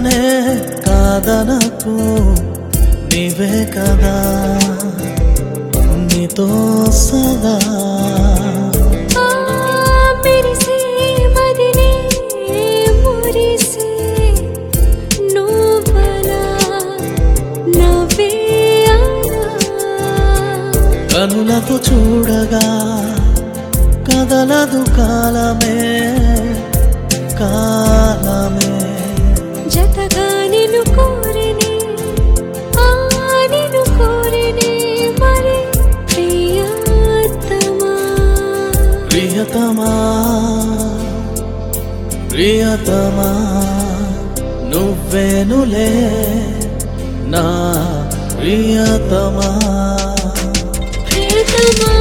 నన్నే కాదనకు నీవే కదా నీతో సదా ఆ మెరిసే మదినే మురిసే నువ్వలా నవ్వే అలా కనులతో చూడగా కదలదు కాలమే కాలమే జతగా నిన్ను కోరినే ఆ నిన్ను కోరినే మరి ప్రియతమా ప్రియతమా ప్రియతమా నువ్వేనులే నా ప్రియతమా ప్రియతమా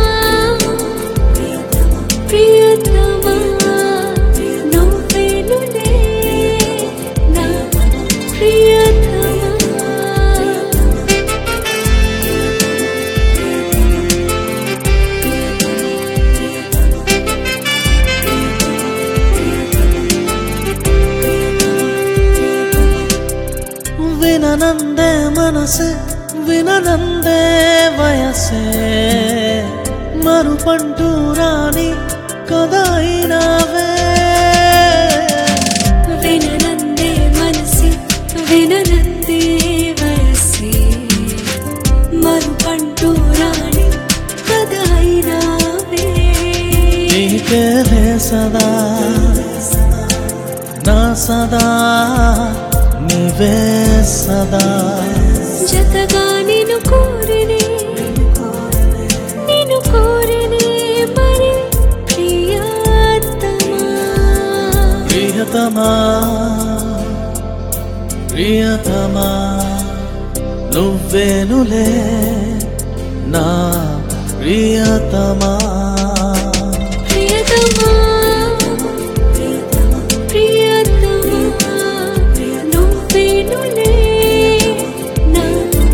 ప్రియతమా నువ్వేనులే నా ప్రియతమా విననందే మనసే విననందే వయసే మరుపంటూ రాని కదైనావే విననందే మనసి విననందే వయసి మరుపంటూ రాణి కదైనావే నీకే సదా నా సదా నీవే సదా జతగా నిన్ను కోరినే నిన్ను కోరినే మరి ప్రియతమా ప్రియతమా ప్రియతమా నువ్వేనులే నా ప్రియతమా ప్రియతమా ప్రియతమా నువ్వేనులే నా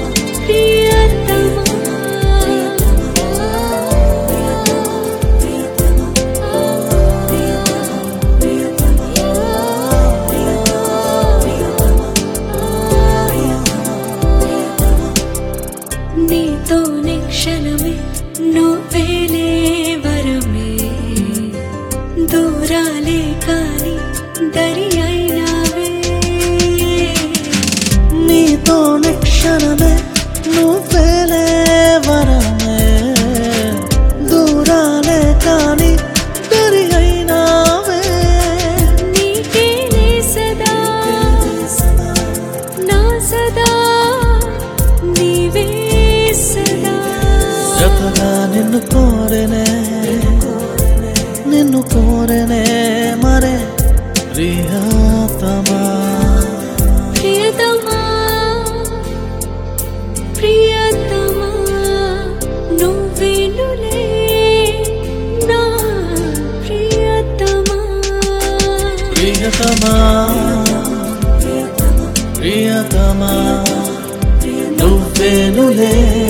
నీతోనే క్షణమే నువ్వేలే వరమే దూరాలే కాని దరి అయినావే నీతో క్షణమే నువ్వేలే వరమే దూరాలే కాని దరి అయినావే నీకేనే సదా నా సదా నీవే సదా జతగా నిన్ను కోరెనే నిన్ను కోరెనే మరే ప్రియతమా ప్రియతమా ప్రియతమా నువ్వేనులే నా ప్రియతమా ప్రియతమా ప్రియతమా నువ్వేనులే